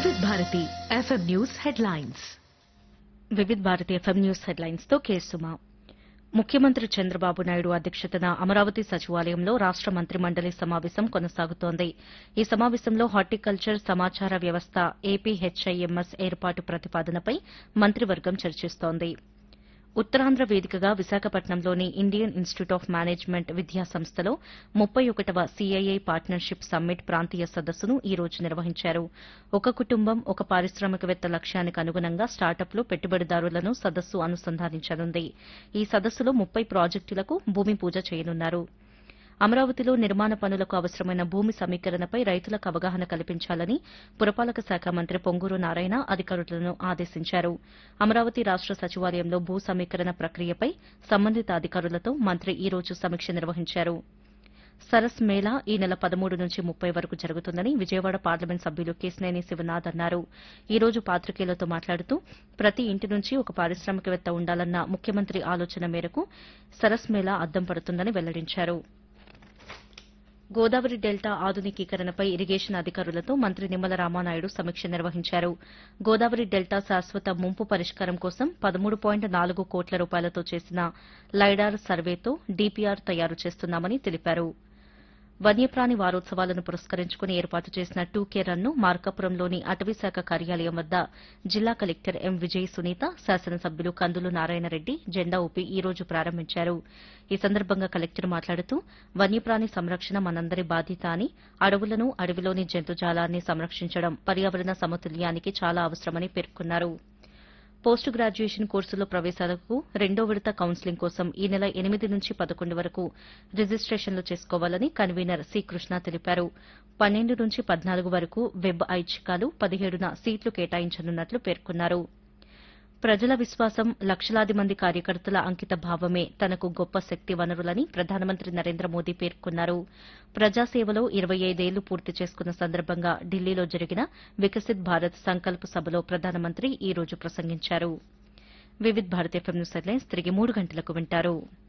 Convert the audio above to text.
వివిధ Bharati FM news headlines Vividh Bharati FM news headlines తో కేసుమా ముఖ్యమంత్రి చంద్రబాబు నాయుడు అధ్యక్షతన అమరావతి సచివాలయంలో రాష్ట మంత్రి మండలి సమావేశం కొనసాగుతోంది ఈ సమావేశంలో హార్టికల్చర్ సమాచార వ్యవస్థ ఏపీహెచ్ఐఎంఎస్ ఏర్పాటు ప్రతిపాదనపై మంత్రివర్గం చర్చిస్తోంది ఉత్తరాంధ్ర వేదికగా విశాఖపట్నంలోని ఇండియన్ ఇన్స్టిట్యూట్ ఆఫ్ మేనేజ్మెంట్ విద్యా సంస్థలో ముప్పై ఒకటవ సీఐఐ పార్ట్నర్షిప్ సమ్మిట్ ప్రాంతీయ సదస్సును ఈ రోజు నిర్వహించారు ఒక కుటుంబం ఒక పారిశ్రామికవేత్త లక్ష్యానికి అనుగుణంగా స్టార్టప్లు పెట్టుబడిదారులను సదస్సు అనుసంధానించనుంది ఈ సదస్సులో ముప్పై ప్రాజెక్టులకు భూమి పూజ చేయనున్నారు అమరావతిలో నిర్మాణ పనులకు అవసరమైన భూమి సమీకరణపై రైతులకు అవగాహన కల్పించాలని పురపాలక శాఖ మంత్రి పొంగూరు నారాయణ అధికారులను ఆదేశించారు అమరావతి రాష్ట సచివాలయంలో భూ సమీకరణ ప్రక్రియపై సంబంధిత అధికారులతో మంత్రి ఈ రోజు సమీక్ష నిర్వహించారు సరస్ మేళా ఈ నెల పదమూడు నుంచి ముప్పై వరకు జరుగుతుందని విజయవాడ పార్లమెంట్ సభ్యులు కేశినేని శివనాథ్ అన్నారు ఈ రోజు పాతికేయులతో మాట్లాడుతూ ప్రతి ఇంటి నుంచి ఒక పారిశ్రామికవేత్త ఉండాలన్న ముఖ్యమంత్రి ఆలోచన మేరకు సరస్ మేళా అద్దం పడుతుందని వెల్లడించారు గోదావరి డెల్టా ఆధునికీకరణపై ఇరిగేషన్ అధికారులతో మంత్రి నిమ్మల రామానాయుడు సమీక్ష నిర్వహించారు గోదావరి డెల్టా శాశ్వత ముంపు పరిష్కారం కోసం పదమూడు పాయింట్ నాలుగు కోట్ల రూపాయలతో చేసిన లైడార్ సర్వేతో డీపీఆర్ తయారు చేస్తున్నామని తెలిపారు వన్యప్రాణి వారోత్సవాలను పురస్కరించుకుని ఏర్పాటు చేసిన టూకే రన్ను మార్కాపురంలోని అటవీశాఖ కార్యాలయం వద్ద జిల్లా కలెక్టర్ ఎం విజయ్ సునీత శాసనసభ్యులు కందులు నారాయణరెడ్డి జెండా ఊపి ఈ రోజు ప్రారంభించారు ఈ సందర్భంగా కలెక్టర్ మాట్లాడుతూ వన్యప్రాణి సంరక్షణ మనందరి బాధ్యత అని అడవులను అడవిలోని జంతుజాలాన్ని సంరక్షించడం పర్యావరణ సమతుల్యానికి చాలా అవసరమని పేర్కొన్నారు పోస్ట్ గ్రాడ్యుయేషన్ కోర్సులో ప్రవేశాలకు రెండో విడత కౌన్సిలింగ్ కోసం ఈ నెల ఎనిమిది నుంచి పదకొండు వరకు రిజిస్టేషన్లు చేసుకోవాలని కన్వీనర్ సి కృష్ణ తెలిపారు పన్నెండు నుంచి పద్నాలుగు వరకు వెబ్ ఐచ్ఛికాలు పదిహేడున సీట్లు కేటాయించనున్నట్లు పేర్కొన్నారు ప్రజల విశ్వాసం లక్షలాది మంది కార్యకర్తల అంకిత భావమే తనకు గొప్ప శక్తి వనరులని ప్రధానమంత్రి నరేంద్ర మోదీ పేర్కొన్నారు ప్రజాసేవలో ఇరవై ఐదేళ్లు పూర్తి చేసుకున్న సందర్భంగా ఢిల్లీలో జరిగిన వికసిత్ భారత్ సంకల్ప్ సభలో ప్రధానమంత్రి ఈ రోజు ప్రసంగించారు Vividh Bharat FM news headlines తిరిగి మూడు గంటలకు వింటారు